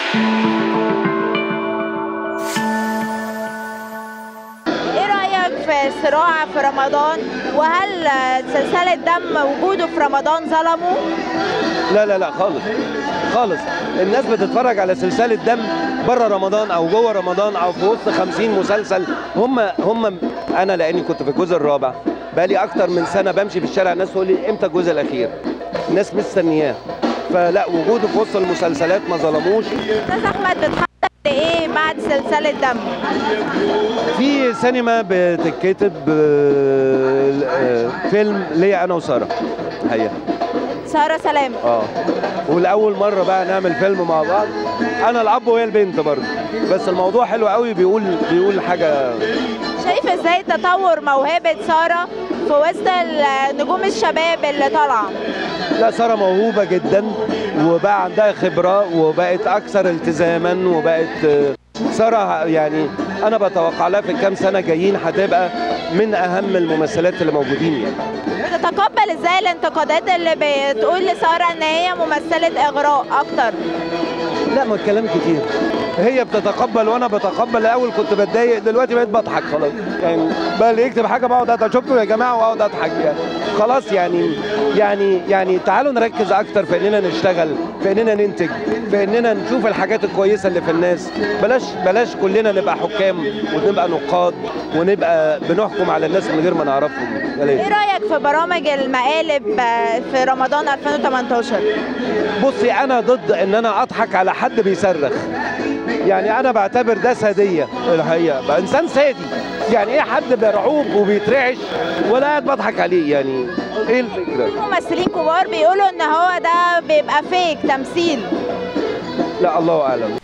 ايه رايك في الصراع في رمضان وهل سلسله دم وجوده في رمضان ظلمه لا لا لا خالص خالص الناس بتتفرج على سلسلة دم بره رمضان او جوه رمضان او في وسط 50 مسلسل هم هم انا لاني كنت في الجزء الرابع بقالي اكتر من سنة بمشي في الشارع الناس تقول لي امتى الجزء الاخير الناس مستنياه فلا وجوده في وسط المسلسلات ما ظلموش استاذ احمد بتحضر ايه بعد سلسله دم في سينما بتتكتب آه، آه، فيلم ليا انا وساره هي ساره سلام اه والاول مره بقى نعمل فيلم مع بعض انا الاب وهي البنت برضه بس الموضوع حلو قوي بيقول بيقول حاجه شايف ازاي تطور موهبه ساره في وسط ال- نجوم الشباب اللي طالعه لا ساره موهوبه جدا وبقى عندها خبره وبقت اكثر التزاما وبقت آه، ساره يعني انا بتوقع لها في الكام سنه جايين هتبقى من اهم الممثلات اللي موجودين يعني بتتقبل ازاي الانتقادات اللي بتقول لساره ان هي ممثله اغراء اكتر لا ما الكلام كتير هي بتتقبل وانا بتقبل الاول كنت بتضايق دلوقتي بقيت بضحك خلاص يعني بقى اللي يكتب حاجه بقعد اضحك شفتوا يا جماعه واقعد اضحك يعني خلاص يعني يعني يعني تعالوا نركز اكتر في اننا نشتغل في اننا ننتج في اننا نشوف الحاجات الكويسه اللي في الناس بلاش بلاش كلنا نبقى حكام ونبقى نقاد ونبقى بنحكم على الناس من غير ما نعرفهم بلاش. ايه رايك في برامج المقالب آه، في رمضان 2018 بصي انا ضد ان انا اضحك على حد بيصرخ يعني انا بعتبر ده ساديه الحقيقه بقى انسان سادي يعني ايه حد مرعوب وبيترعش ولا قاعد بضحك عليه يعني ايه الفكره في ممثلين كبار بيقولوا ان هو ده بيبقى فيك تمثيل لا الله اعلم